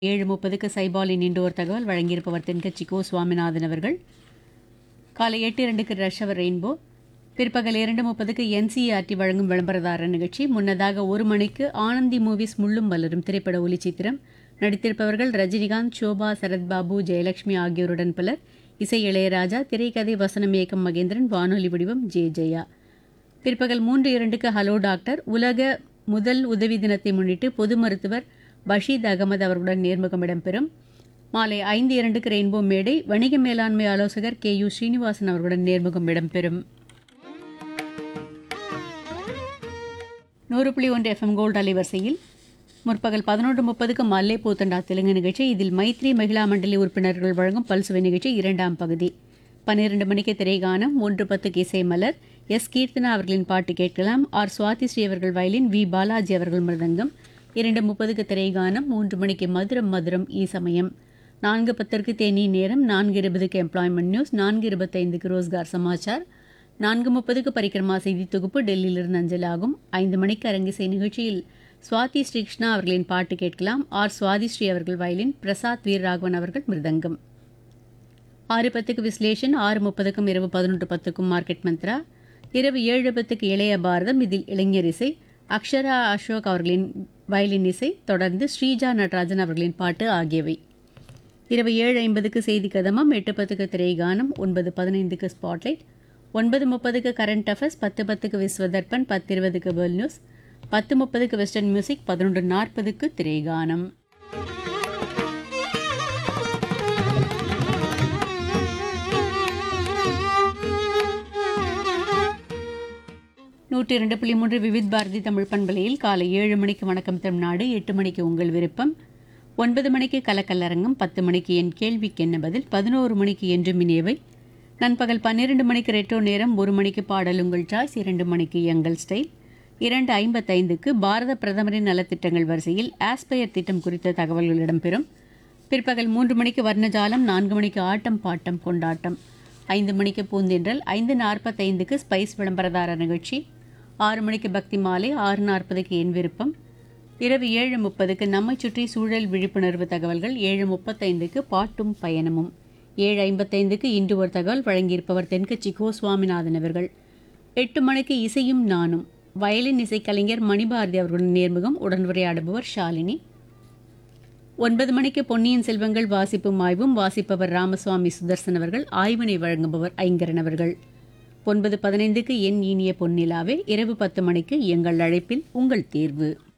ஏழு முப்பதுக்கு சைபாலின் இண்டோர் தகவல் வழங்கியிருப்பவர் தென்கட்சி கோ சுவாமிநாதன் அவர்கள் காலை எட்டு இரண்டுக்கு ரஷ்வர் ரெயின்போ பிற்பகல் இரண்டு முப்பதுக்கு என்சிஆர்டி வழங்கும் விளம்பரதாரர் நிகழ்ச்சி முன்னதாக ஒரு மணிக்கு ஆனந்தி மூவிஸ் முள்ளும் மலரும் திரைப்பட ஒளிச்சித்திரம் நடித்திருப்பவர்கள் ரஜினிகாந்த் சோபா சரத்பாபு ஜெயலட்சுமி ஆகியோருடன் பலர் இசை இளையராஜா திரைக்கதை வசனம் இயக்கம் மகேந்திரன் வானொலி வடிவம் ஜே ஜெயா பிற்பகல் மூன்று இரண்டுக்கு ஹலோ டாக்டர் உலக முதல் உதவி தினத்தை முன்னிட்டு பொது மருத்துவர் பஷீத் அகமது அவர்களுடன் நேர்முகம் இடம்பெறும் மாலை ஐந்து இரண்டுக்கு ரெயின்போ மேடை வணிக மேலாண்மை ஆலோசகர் கே யு ஸ்ரீனிவாசன் அவர்களுடன் நேர்முகம் இடம்பெறும் நூறு புள்ளி ஒன்று எஃப்எம் கோல்டு அலைவரிசையில் முற்பகல் பதினொன்று முப்பதுக்கு மல்லை பூத்தண்டா தெலுங்கு நிகழ்ச்சி இதில் மைத்ரி மகிழா மண்டலி உறுப்பினர்கள் வழங்கும் பல்சுவை நிகழ்ச்சி இரண்டாம் பகுதி பன்னிரண்டு மணிக்கு திரைகானம் ஒன்று பத்துக்கு இசை மலர் எஸ் கீர்த்தனா அவர்களின் பாட்டு கேட்கலாம் ஆர் சுவாதி ஸ்ரீ அவர்கள் வயலின் வி பாலாஜி அவர்கள் மிருதங்கம் இரண்டு முப்பதுக்கு திரைகானம் மூன்று மணிக்கு மதுரம் மதுரம் ஈ சமயம் நான்கு பத்திற்கு தேனி நேரம் நான்கு இருபதுக்கு எம்ப்ளாய்மெண்ட் நியூஸ் நான்கு இருபத்தைந்துக்கு ரோஸ்கார் சமாச்சார் நான்கு முப்பதுக்கு பரிக்கிரமா செய்தி தொகுப்பு டெல்லியிலிருந்து அஞ்சலாகும் ஐந்து மணிக்கு அரங்கிசை நிகழ்ச்சியில் சுவாதி ஸ்ரீகிருஷ்ணா அவர்களின் பாட்டு கேட்கலாம் ஆர் சுவாதி ஸ்ரீ அவர்கள் வயலின் பிரசாத் வீரராகவன் அவர்கள் மிருதங்கம் ஆறு பத்துக்கு விஸ்லேஷன் ஆறு முப்பதுக்கும் இரவு பதினொன்று பத்துக்கும் மார்க்கெட் மந்த்ரா இரவு ஏழு பத்துக்கு இளைய பாரதம் இதில் இளைஞர் இசை அக்ஷரா அசோக் அவர்களின் வயலின் இசை தொடர்ந்து ஸ்ரீஜா நடராஜன் அவர்களின் பாட்டு ஆகியவை இரவு ஏழு ஐம்பதுக்கு செய்தி கதமம் எட்டு பத்துக்கு திரைகானம் ஒன்பது பதினைந்துக்கு ஸ்பாட்லைட் ஒன்பது முப்பதுக்கு கரண்ட் அஃபேர்ஸ் பத்து பத்துக்கு விஸ்வதர்பன் பத்து இருபதுக்கு வேர்ல்ட் நியூஸ் பத்து முப்பதுக்கு வெஸ்டர்ன் மியூசிக் பதினொன்று நாற்பதுக்கு திரைகானம் நூற்றி இரண்டு புள்ளி மூன்று விவித் பாரதி தமிழ் பண்பலையில் காலை ஏழு மணிக்கு வணக்கம் தமிழ்நாடு எட்டு மணிக்கு உங்கள் விருப்பம் ஒன்பது மணிக்கு கலக்கல்லரங்கம் பத்து மணிக்கு என் கேள்விக்கு என்ன பதில் பதினோரு மணிக்கு என்று மினியவை நண்பகல் பன்னிரண்டு மணிக்கு ரெட்டோ நேரம் ஒரு மணிக்கு பாடல் உங்கள் சாய்ஸ் இரண்டு மணிக்கு எங்கள் ஸ்டைல் இரண்டு ஐம்பத்தைந்துக்கு பாரத பிரதமரின் நலத்திட்டங்கள் வரிசையில் ஆஸ்பயர் திட்டம் குறித்த தகவல்கள் இடம்பெறும் பிற்பகல் மூன்று மணிக்கு வர்ணஜாலம் நான்கு மணிக்கு ஆட்டம் பாட்டம் கொண்டாட்டம் ஐந்து மணிக்கு பூந்தென்றல் ஐந்து நாற்பத்தைந்துக்கு ஸ்பைஸ் விளம்பரதார நிகழ்ச்சி ஆறு மணிக்கு பக்தி மாலை ஆறு நாற்பதுக்கு என் விருப்பம் இரவு ஏழு முப்பதுக்கு நம்மை சுற்றி சூழல் விழிப்புணர்வு தகவல்கள் ஏழு முப்பத்தைந்துக்கு பாட்டும் பயணமும் ஏழு ஐம்பத்தைந்துக்கு இன்று ஒரு தகவல் வழங்கியிருப்பவர் தென்கட்சி கோ சுவாமிநாதன் அவர்கள் எட்டு மணிக்கு இசையும் நானும் வயலின் இசைக்கலைஞர் மணிபாரதி அவர்களுடன் நேர்முகம் உடனுரையாடுபவர் ஷாலினி ஒன்பது மணிக்கு பொன்னியின் செல்வங்கள் வாசிப்பும் ஆய்வும் வாசிப்பவர் ராமசுவாமி சுதர்சன் அவர்கள் ஆய்வினை வழங்குபவர் ஐங்கரன் அவர்கள் ஒன்பது பதினைந்துக்கு என் இனிய பொன்னிலாவே இரவு பத்து மணிக்கு எங்கள் அழைப்பில் உங்கள் தேர்வு